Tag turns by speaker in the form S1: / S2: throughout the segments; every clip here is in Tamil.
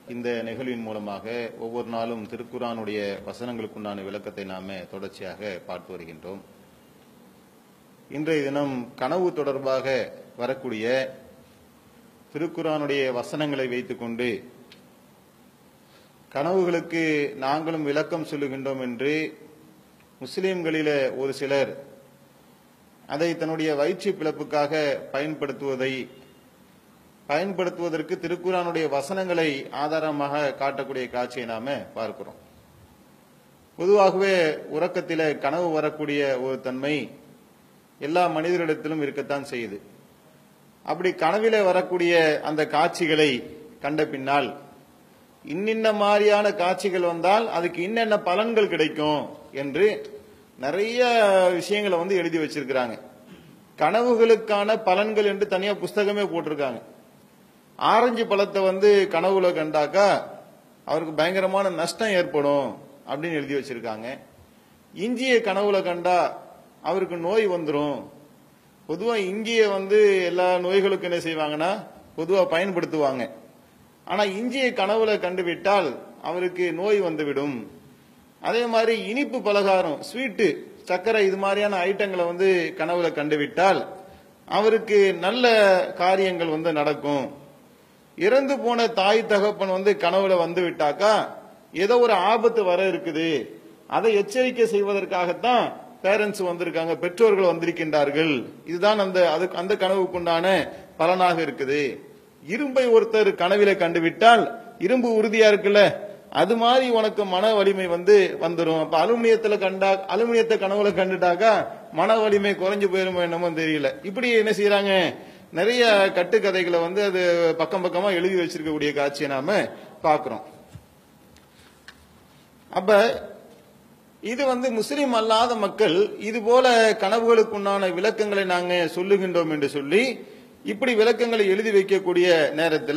S1: இந்த நிகழ்வின் மூலமாக ஒவ்வொரு நாளும் திருக்குரானுடைய வசனங்களுக்குண்டான விளக்கத்தை நாம தொடர்ச்சியாக பார்த்து வருகின்றோம் இன்றைய தினம் கனவு தொடர்பாக வரக்கூடிய திருக்குரானுடைய வசனங்களை வைத்துக்கொண்டு கனவுகளுக்கு நாங்களும் விளக்கம் சொல்லுகின்றோம் என்று முஸ்லிம்களில ஒரு சிலர் அதை தன்னுடைய வயிற்று பிளப்புக்காக பயன்படுத்துவதை பயன்படுத்துவதற்கு திருக்குறானுடைய வசனங்களை ஆதாரமாக காட்டக்கூடிய காட்சியை நாம பார்க்கிறோம் பொதுவாகவே உறக்கத்தில கனவு வரக்கூடிய ஒரு தன்மை எல்லா மனிதர்களிடத்திலும் இருக்கத்தான் செய்யுது அப்படி கனவில வரக்கூடிய அந்த காட்சிகளை கண்ட பின்னால் இன்னின்ன மாதிரியான காட்சிகள் வந்தால் அதுக்கு இன்னென்ன பலன்கள் கிடைக்கும் என்று நிறைய விஷயங்களை வந்து எழுதி வச்சிருக்கிறாங்க கனவுகளுக்கான பலன்கள் என்று தனியா புஸ்தகமே போட்டிருக்காங்க ஆரஞ்சு பழத்தை வந்து கனவுல கண்டாக்கா அவருக்கு பயங்கரமான நஷ்டம் ஏற்படும் அப்படின்னு எழுதி வச்சிருக்காங்க இஞ்சியை கனவுல கண்டா அவருக்கு நோய் வந்துடும் பொதுவா இஞ்சியை வந்து எல்லா நோய்களுக்கும் என்ன செய்வாங்கன்னா பொதுவா பயன்படுத்துவாங்க ஆனா இஞ்சியை கனவுல கண்டுவிட்டால் அவருக்கு நோய் வந்துவிடும் அதே மாதிரி இனிப்பு பலகாரம் ஸ்வீட்டு சர்க்கரை இது மாதிரியான ஐட்டங்களை வந்து கனவுல கண்டுவிட்டால் அவருக்கு நல்ல காரியங்கள் வந்து நடக்கும் இறந்து போன தாய் தகப்பன் வந்து கனவுல வந்து விட்டாக்கா ஏதோ ஒரு ஆபத்து வர இருக்குது அதை எச்சரிக்கை செய்வதற்காகத்தான் பேரண்ட்ஸ் வந்திருக்காங்க பெற்றோர்கள் வந்திருக்கின்றார்கள் இதுதான் அந்த அதுக்கு அந்த கனவுக்குண்டான பலனாக இருக்குது இரும்பை ஒருத்தர் கனவில கண்டுவிட்டால் இரும்பு உறுதியா இருக்குல்ல அது மாதிரி உனக்கு மன வலிமை வந்து வந்துடும் அப்ப அலுமினியத்துல கண்டா அலுமினியத்தை கனவுல கண்டுட்டாக்கா மன வலிமை குறைஞ்சு போயிருமோ என்னமோ தெரியல இப்படி என்ன செய்யறாங்க நிறைய கட்டுக்கதைகளை வந்து அது பக்கம் பக்கமா எழுதி வச்சிருக்கக்கூடிய காட்சியை நாம பாக்குறோம் அப்ப இது வந்து முஸ்லிம் அல்லாத மக்கள் இது போல கனவுகளுக்குண்டான விளக்கங்களை நாங்க சொல்லுகின்றோம் என்று சொல்லி இப்படி விளக்கங்களை எழுதி வைக்கக்கூடிய நேரத்தில்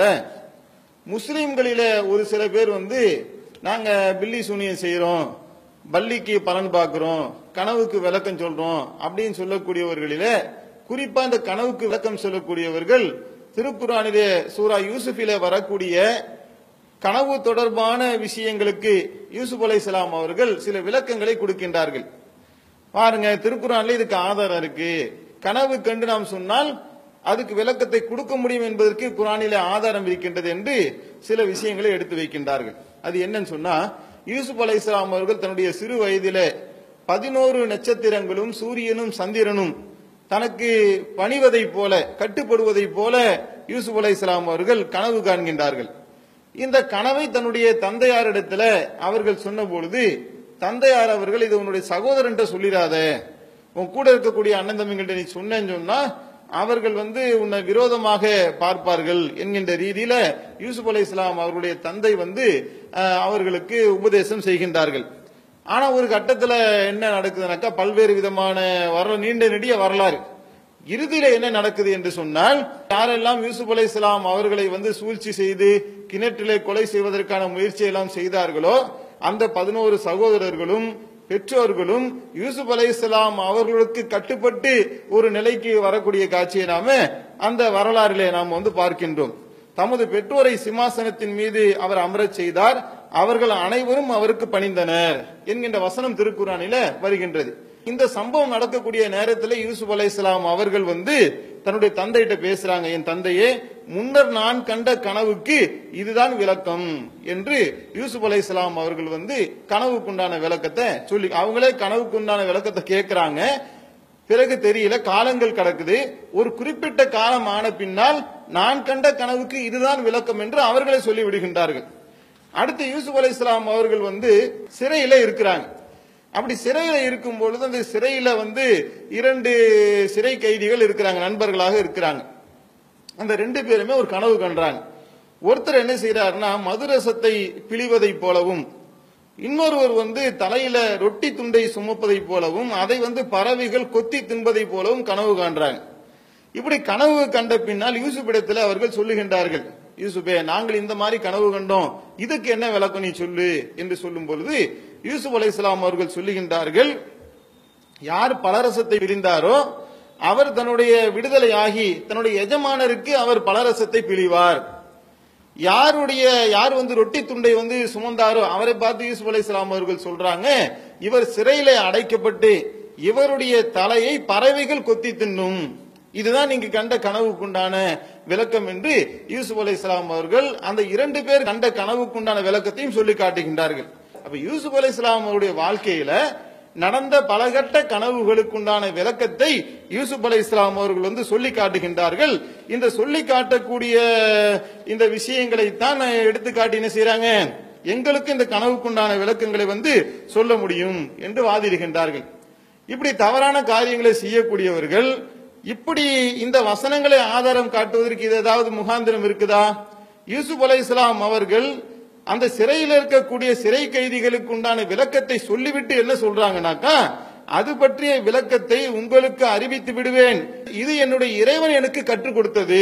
S1: முஸ்லிம்களில ஒரு சில பேர் வந்து நாங்க பில்லி சூனியம் செய்யறோம் பள்ளிக்கு பலன் பார்க்கிறோம் கனவுக்கு விளக்கம் சொல்றோம் அப்படின்னு சொல்லக்கூடியவர்களில குறிப்பா இந்த கனவுக்கு விளக்கம் சொல்லக்கூடியவர்கள் திருக்குறானிலே சூரா யூசுஃபில வரக்கூடிய கனவு தொடர்பான விஷயங்களுக்கு யூசுப் அலைஹிஸ்ஸலாம் அவர்கள் சில விளக்கங்களை கொடுக்கின்றார்கள் பாருங்க திருக்குறான்ல இதுக்கு ஆதாரம் இருக்கு கனவு கண்டு நாம் சொன்னால் அதுக்கு விளக்கத்தை கொடுக்க முடியும் என்பதற்கு குரானிலே ஆதாரம் இருக்கின்றது என்று சில விஷயங்களை எடுத்து வைக்கின்றார்கள் அது என்னன்னு சொன்னா யூசுப் அலை இஸ்லாம் அவர்கள் தன்னுடைய சிறு வயதிலே பதினோரு நட்சத்திரங்களும் சூரியனும் சந்திரனும் தனக்கு பணிவதைப் போல கட்டுப்படுவதைப் போல யூசுப் அலை இஸ்லாம் அவர்கள் கனவு காண்கின்றார்கள் இந்த கனவை தன்னுடைய தந்தையாரிடத்துல அவர்கள் சொன்ன பொழுது தந்தையார் அவர்கள் இது உன்னுடைய சகோதரன்ட்ட சொல்லிடாத உன் கூட இருக்கக்கூடிய அண்ணன் தம்பிங்கள்ட்ட நீ சொன்னேன்னு சொன்னா அவர்கள் வந்து உன்னை விரோதமாக பார்ப்பார்கள் என்கின்ற ரீதியில யூசுப் அலை இஸ்லாம் அவர்களுடைய தந்தை வந்து அஹ், அவர்களுக்கு உபதேசம் செய்கின்றார்கள் ஆனா ஒரு கட்டத்துல என்ன நடக்குதுனாக்கா பல்வேறு விதமான வர நீண்ட நெடிய வரலாறு இறுதியில என்ன நடக்குது என்று சொன்னால் யாரெல்லாம் யூசுப் அலை இஸ்லாம் அவர்களை வந்து சூழ்ச்சி செய்து கிணற்றிலே கொலை செய்வதற்கான முயற்சி எல்லாம் செய்தார்களோ அந்த பதினோரு சகோதரர்களும் பெற்றோர்களும் யூசுப் அலை இஸ்லாம் அவர்களுக்கு கட்டுப்பட்டு ஒரு நிலைக்கு வரக்கூடிய காட்சியை நாம அந்த வரலாறிலே நாம் வந்து பார்க்கின்றோம் தமது பெற்றோரை சிம்மாசனத்தின் மீது அவர் அமரச் செய்தார் அவர்கள் அனைவரும் அவருக்கு பணிந்தனர் என்கின்ற வசனம் திருக்குறானில வருகின்றது இந்த சம்பவம் நடக்கக்கூடிய நேரத்தில் யூசுப் அலை அவர்கள் வந்து தன்னுடைய தந்தையிட்ட பேசுறாங்க என் தந்தையே முன்னர் நான் கண்ட கனவுக்கு இதுதான் விளக்கம் என்று யூசுப் அலை அவர்கள் வந்து கனவுக்குண்டான விளக்கத்தை சொல்லி அவங்களே கனவுக்குண்டான விளக்கத்தை கேட்கிறாங்க பிறகு தெரியல காலங்கள் கடக்குது ஒரு குறிப்பிட்ட காலம் ஆன பின்னால் நான் கண்ட கனவுக்கு இதுதான் விளக்கம் என்று அவர்களே சொல்லி விடுகின்றார்கள் அடுத்து யூசுப் அலை அவர்கள் வந்து சிறையில இருக்கிறாங்க அப்படி சிறையில இருக்கும் பொழுது அந்த சிறையில வந்து இரண்டு சிறை கைதிகள் இருக்கிறாங்க நண்பர்களாக இருக்கிறாங்க அந்த ரெண்டு பேருமே ஒரு கனவு கண்டாங்க ஒருத்தர் என்ன செய்யறாருன்னா மதுரசத்தை பிழிவதைப் போலவும் இன்னொருவர் வந்து தலையில ரொட்டி துண்டை சுமப்பதைப் போலவும் அதை வந்து பறவைகள் கொத்தி தின்பதைப் போலவும் கனவு காண்றாங்க இப்படி கனவு கண்ட பின்னால் யூசுப்பிடத்தில் அவர்கள் சொல்லுகின்றார்கள் யூசுபே நாங்கள் இந்த மாதிரி கனவு கண்டோம் இதுக்கு என்ன விளக்கம் நீ சொல்லு என்று சொல்லும் பொழுது யூசுப் அலைஹிஸ்ஸலாம் அவர்கள் சொல்லுகின்றார்கள் யார் பலரசத்தை பிரிந்தாரோ அவர் தன்னுடைய விடுதலை ஆகி தன்னுடைய எஜமானருக்கு அவர் பலரசத்தை பிழிவார் யாருடைய யார் வந்து ரொட்டி துண்டை வந்து சுமந்தாரோ அவரை பார்த்து யூசுப் அலைஹிஸ்ஸலாம் அவர்கள் சொல்றாங்க இவர் சிறையில அடைக்கப்பட்டு இவருடைய தலையை பறவைகள் கொத்தி தின்னும் இதுதான் நீங்க கண்ட கனவுக்குண்டான விளக்கம் என்று யூசுப் அலைஹிஸ்ஸலாம் அவர்கள் அந்த இரண்டு பேர் கண்ட கனவுக்குண்டான விளக்கத்தையும் சொல்லி காட்டுகின்றார்கள் அப்ப யூசுப் அலைஹிஸ்ஸலாம் அவருடைய வாழ்க்கையில நடந்த பலகட்ட கனவுகளுக்குண்டான விளக்கத்தை யூசுப் அலை இஸ்லாம் அவர்கள் வந்து சொல்லி காட்டுகின்றார்கள் இந்த சொல்லி காட்டக்கூடிய இந்த விஷயங்களை தான் எடுத்து காட்டி என்ன செய்யறாங்க எங்களுக்கு இந்த கனவுக்குண்டான விளக்கங்களை வந்து சொல்ல முடியும் என்று வாதிடுகின்றார்கள் இப்படி தவறான காரியங்களை செய்யக்கூடியவர்கள் இப்படி இந்த வசனங்களை ஆதாரம் காட்டுவதற்கு இது ஏதாவது முகாந்திரம் இருக்குதா யூசுப் அலை இஸ்லாம் அவர்கள் அந்த சிறையில் இருக்கக்கூடிய சிறை கைதிகளுக்கு உண்டான விளக்கத்தை சொல்லிவிட்டு என்ன சொல்றாங்கனாக்கா அது பற்றிய விளக்கத்தை உங்களுக்கு அறிவித்து விடுவேன் இது என்னுடைய இறைவன் எனக்கு கற்றுக் கொடுத்தது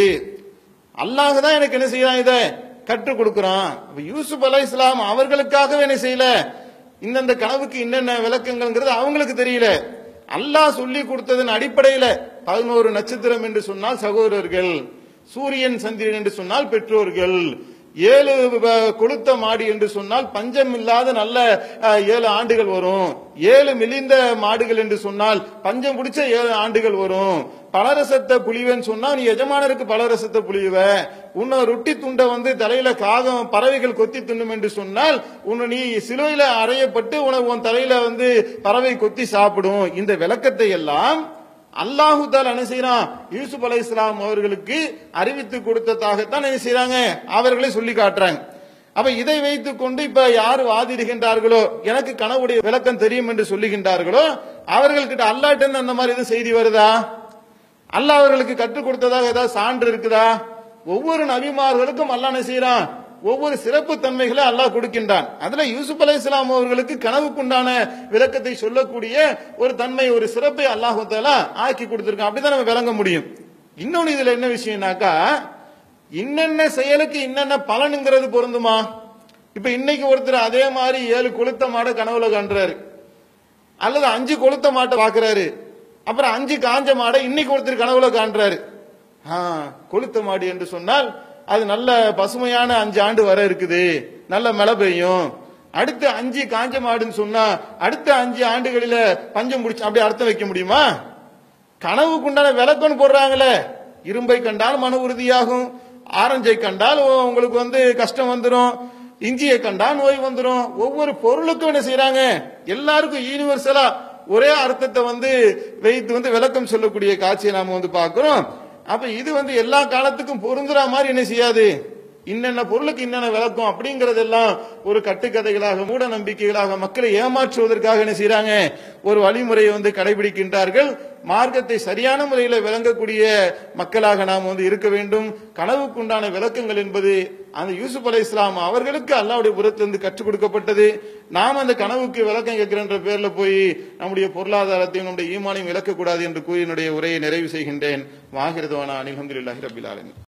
S1: அல்லாஹ் தான் எனக்கு என்ன செய்யறான் இத கற்றுக் கொடுக்கிறான் அப்ப யூசுப் அலை இஸ்லாம் அவர்களுக்காகவே என்ன செய்யல இந்தந்த கனவுக்கு என்னென்ன விளக்கங்கள்ங்கிறது அவங்களுக்கு தெரியல அல்லாஹ் சொல்லி கொடுத்ததன் அடிப்படையில பதினோரு நட்சத்திரம் என்று சொன்னால் சகோதரர்கள் சூரியன் சந்திரன் என்று சொன்னால் பெற்றோர்கள் ஏழு வ- கொளுத்த மாடு என்று சொன்னால் பஞ்சம் இல்லாத நல்ல அஹ், ஏழு ஆண்டுகள் வரும் ஏழு மிலிந்த மாடுகள் என்று சொன்னால் பஞ்சம் பிடிச்ச ஏழு ஆண்டுகள் வரும் பலரசத்தை புளிவேன்னு சொன்னா நீ எஜமானருக்கு பலரசத்தை புளிவ உன்னை ரொட்டி துண்டை வந்து தலையில காகம் பறவைகள் கொத்தி தின்னும் என்று சொன்னால் உன்னை நீ சிலுவையில அறையப்பட்டு உனக்கு உன் தலையில வந்து பறவை கொத்தி சாப்பிடும் இந்த விளக்கத்தை எல்லாம் அல்லாஹு தால் என்ன செய்யறான் யூசுப் அலை இஸ்லாம் அவர்களுக்கு அறிவித்து கொடுத்ததாகத்தான் என்ன செய்யறாங்க அவர்களே சொல்லி காட்டுறாங்க அப்ப இதை வைத்துக் கொண்டு இப்ப யார் வாதிடுகின்றார்களோ எனக்கு கனவுடைய விளக்கம் தெரியும் என்று சொல்லுகின்றார்களோ அவர்கள்கிட்ட அல்லாட்ட இருந்து அந்த மாதிரி எதுவும் செய்தி வருதா அல்லாஹ் அவர்களுக்கு கற்றுக் கொடுத்ததாக ஏதாவது சான்று இருக்குதா ஒவ்வொரு நபிமார்களுக்கும் அல்லாஹ் என்ன செய்யறான் ஒவ்வொரு சிறப்பு தன்மைகளை அல்லாஹ் கொடுக்கின்றான் அதுல யூசுப் அலை இஸ்லாம் அவர்களுக்கு கனவுக்குண்டான விளக்கத்தை சொல்லக்கூடிய ஒரு தன்மை ஒரு சிறப்பை அல்லாஹு தாலா ஆக்கி கொடுத்திருக்கான் அப்படிதான் நம்ம விளங்க முடியும் இன்னொன்னு இதுல என்ன விஷயம்னாக்கா இன்னென்ன செயலுக்கு இன்னென்ன பலனுங்கிறது பொருந்துமா இப்ப இன்னைக்கு ஒருத்தர் அதே மாதிரி ஏழு கொளுத்த மாட கனவுல காண்றாரு அல்லது அஞ்சு கொளுத்த மாட்டை பாக்குறாரு அப்புறம் அஞ்சு காஞ்ச மாடை இன்னைக்கு ஒருத்தர் கனவுல காண்றாரு ஆ, கொளுத்த மாடு என்று சொன்னால் அது நல்ல பசுமையான அஞ்சு ஆண்டு வர இருக்குது நல்ல மழை பெய்யும் அடுத்து அஞ்சு காஞ்ச மாடுன்னு சொன்னா அடுத்த அஞ்சு ஆண்டுகளில பஞ்சம் முடிச்சு அப்படி அர்த்தம் வைக்க முடியுமா கனவுக்குண்டான விளக்கம்னு போடுறாங்களே இரும்பை கண்டால் மன உறுதியாகும் ஆரஞ்சை கண்டால் உ- உங்களுக்கு வந்து கஷ்டம் வந்துடும் இஞ்சியை கண்டால் நோய் வந்துடும் ஒவ்வொரு பொருளுக்கும் என்ன செய்யறாங்க எல்லாருக்கும் யூனிவர்சலா ஒரே அர்த்தத்தை வந்து வைத்து வந்து விளக்கம் சொல்லக்கூடிய காட்சியை நாம வந்து பார்க்கிறோம் அப்ப இது வந்து எல்லா காலத்துக்கும் பொருந்துற மாதிரி என்ன செய்யாது இன்னென்ன பொருளுக்கு இன்னென்ன விளக்கம் அப்படிங்கறதெல்லாம் ஒரு கட்டுக்கதைகளாக மூட நம்பிக்கைகளாக மக்களை ஏமாற்றுவதற்காக என்ன செய்யறாங்க ஒரு வழிமுறையை வந்து கடைபிடிக்கின்றார்கள் மார்க்கத்தை சரியான முறையில் விளங்கக்கூடிய மக்களாக நாம் வந்து இருக்க வேண்டும் கனவுக்குண்டான விளக்கங்கள் என்பது அந்த யூசுப் அலை இஸ்லாம் அவர்களுக்கு அல்லாவுடைய புறத்திலிருந்து கற்றுக் கொடுக்கப்பட்டது நாம் அந்த கனவுக்கு விளக்கம் கேட்கிறன்ற பேர்ல போய் நம்முடைய பொருளாதாரத்தையும் நம்முடைய ஈமானையும் விளக்கக்கூடாது என்று கூறி என்னுடைய உரையை நிறைவு செய்கின்றேன் வாகிருதவானா அனில் அஹமதுல்லாஹி ரபில் ஆலமீன்